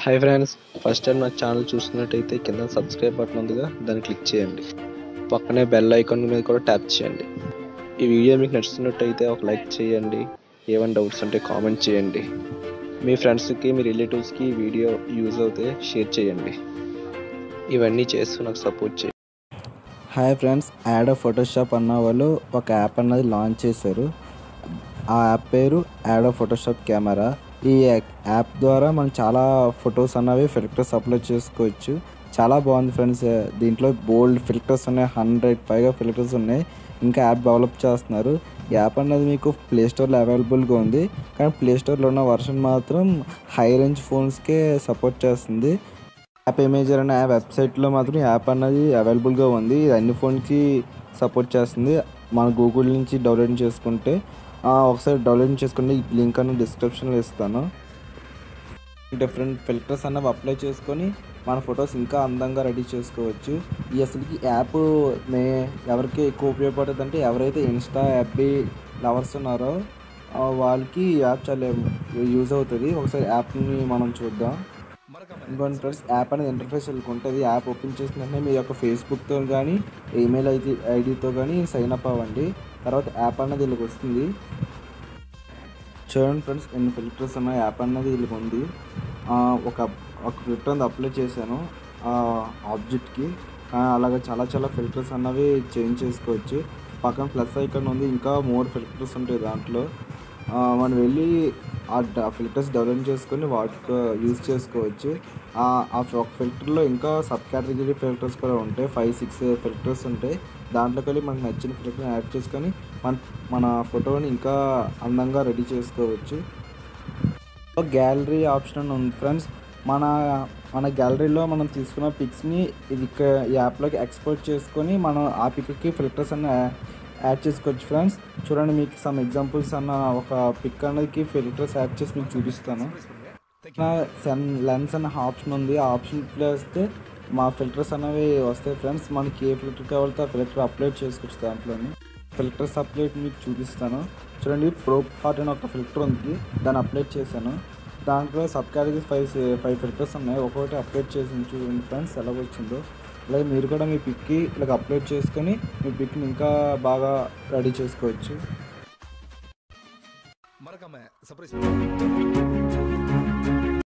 hi friends first time నా channel చూస్తున్నట్టయితే కింద సబ్స్క్రైబ్ బటన్ ఉందిగా దాన్ని క్లిక్ చేయండి పక్కనే బెల్ ఐకాన్ మీద కూడా ట్యాప్ చేయండి ఈ వీడియో మీకు నచ్చుతున్నట్టయితే ఒక లైక్ చేయండి ఏమైనా డౌట్స్ ఉంటే కామెంట్ చేయండి మీ ఫ్రెండ్స్కి మీ రిలేటివ్స్కి ఈ వీడియో యూజ్ అవుతే షేర్ చేయండి ఇవన్నీ చేస్తూ నాకు సపోర్ట్ చేయండి హాయ్ ఫ్రెండ్స్ యాడ్ ఫోటోషాప్ అన్న వాళ్ళు ఒక యాప్ అన్నది లాంచ్ చేశారు ఆ యాప్ పేరు యాడ్ ఫోటోషాప్ కెమెరా ఈ యాప్ ద్వారా మనం చాలా ఫొటోస్ అన్నవి ఫిల్టర్స్ అప్లోడ్ చేసుకోవచ్చు చాలా బాగుంది ఫ్రెండ్స్ దీంట్లో బోల్డ్ ఫిల్టర్స్ ఉన్నాయి హండ్రెడ్ పైగా ఫిల్టర్స్ ఉన్నాయి ఇంకా యాప్ డెవలప్ చేస్తున్నారు ఈ యాప్ అన్నది మీకు ప్లే స్టోర్లో అవైలబుల్గా ఉంది కానీ ప్లే స్టోర్లో ఉన్న వర్షన్ మాత్రం హై రేంజ్ ఫోన్స్కే సపోర్ట్ చేస్తుంది యాప్ ఇమేజర్ అనే వెబ్సైట్లో మాత్రం ఈ యాప్ అన్నది అవైలబుల్గా ఉంది ఇది అన్ని ఫోన్కి సపోర్ట్ చేస్తుంది మన గూగుల్ నుంచి డౌన్లోడ్ చేసుకుంటే ఆ, ఒకసారి డౌన్లోడ్ చేసుకుంటే ఈ లింక్ అన్న డిస్క్రిప్షన్లో ఇస్తాను డిఫరెంట్ ఫిల్టర్స్ అన్నవి అప్లై చేసుకొని మన ఫొటోస్ ఇంకా అందంగా రెడీ చేసుకోవచ్చు ఈ అసలుకి యాప్ మే ఎవరికి ఎక్కువ ఉపయోగపడుతుంది అంటే ఎవరైతే ఇన్స్టా యాప్బీ లవర్స్ ఉన్నారో ఆ, వాళ్ళకి ఈ యాప్ చాలా యూజ్ అవుతుంది ఒకసారి యాప్ని మనం చూద్దాం ఇంకోటి ఫ్రెండ్స్ యాప్ అనేది ఇంటర్ఫేస్ ఉంటుంది యాప్ ఓపెన్ చేసిన వెంటనే మీ యొక్క ఫేస్బుక్తో కానీ ఈమెయిల్ ఐడి ఐడితో కానీ సైన్ అప్ అవ్వండి తర్వాత యాప్ అన్నది వీళ్ళకి వస్తుంది చూడండి ఫ్రెండ్స్ ఎన్ని ఫిల్టర్స్ ఉన్నాయి యాప్ అన్నది వీళ్ళకి ఉంది ఆ, ఒక ఒక ఫిల్టర్ అనేది అప్లై చేశాను ఆబ్జెక్ట్కి అలాగే చాలా చాలా ఫిల్టర్స్ అన్నవి చేంజ్ చేసుకోవచ్చు పక్కన ప్లస్ ఐకాన్ ఉంది ఇంకా మోర్ ఫిల్టర్స్ ఉంటాయి దాంట్లో ఆ, మనం వెళ్ళి ఆ ఫిల్టర్స్ డెవలప్ చేసుకొని వాటికి యూజ్ చేసుకోవచ్చు ఆ ఆ ఒక ఫిల్టర్లో ఇంకా సబ్ కేటగిరీ ఫిల్టర్స్ కూడా ఉంటాయి ఫైవ్ సిక్స్ ఫిల్టర్స్ ఉంటాయి దాంట్లోకి వెళ్ళి మనకు నచ్చిన ఫిల్టర్ యాడ్ చేసుకొని మన మన ఫోటోని ఇంకా అందంగా రెడీ చేసుకోవచ్చు గ్యాలరీ ఆప్షన్ అని ఉంది ఫ్రెండ్స్ మన మన గ్యాలరీలో మనం తీసుకున్న పిక్స్ని ఇది ఇక్కడ ఈ యాప్లోకి ఎక్స్పోర్ట్ చేసుకొని మనం ఆ పిక్కి ఫిల్టర్స్ అన్న యాడ్ చేసుకోవచ్చు ఫ్రెండ్స్ చూడండి మీకు సమ్ ఎగ్జాంపుల్స్ అన్న ఒక పిక్ అనేది ఫిల్టర్స్ యాడ్ చేసి మీకు చూపిస్తాను సెన్ లెన్స్ అన్న ఆప్షన్ ఉంది ఆ ఆప్షన్ వేస్తే మా ఫిల్టర్స్ అనేవి వస్తాయి ఫ్రెండ్స్ మనకి ఏ ఫిల్టర్ కావాలితే ఆ ఫిల్టర్ అప్లోడ్ చేసుకోవచ్చు దాంట్లోని ఫిల్టర్స్ అప్లోడ్ మీకు చూపిస్తాను చూడండి ప్రో పార్ట్ అని ఒక ఫిల్టర్ ఉంది దాన్ని అప్లోడ్ చేశాను దాంట్లో subcategory five five filters ఉన్నాయి ఒక్కొక్కటి అప్లోడ్ చేసి చూడండి ఫ్రెండ్స్ ఎలా వచ్చిందో అలాగే మీరు కూడా మీ పిక్కి ఇలాగ అప్లోడ్ చేసుకొని మీ పిక్ని ఇంకా బాగా రెడీ చేసుకోవచ్చు மறக்காம சர்ப்ரைஸ்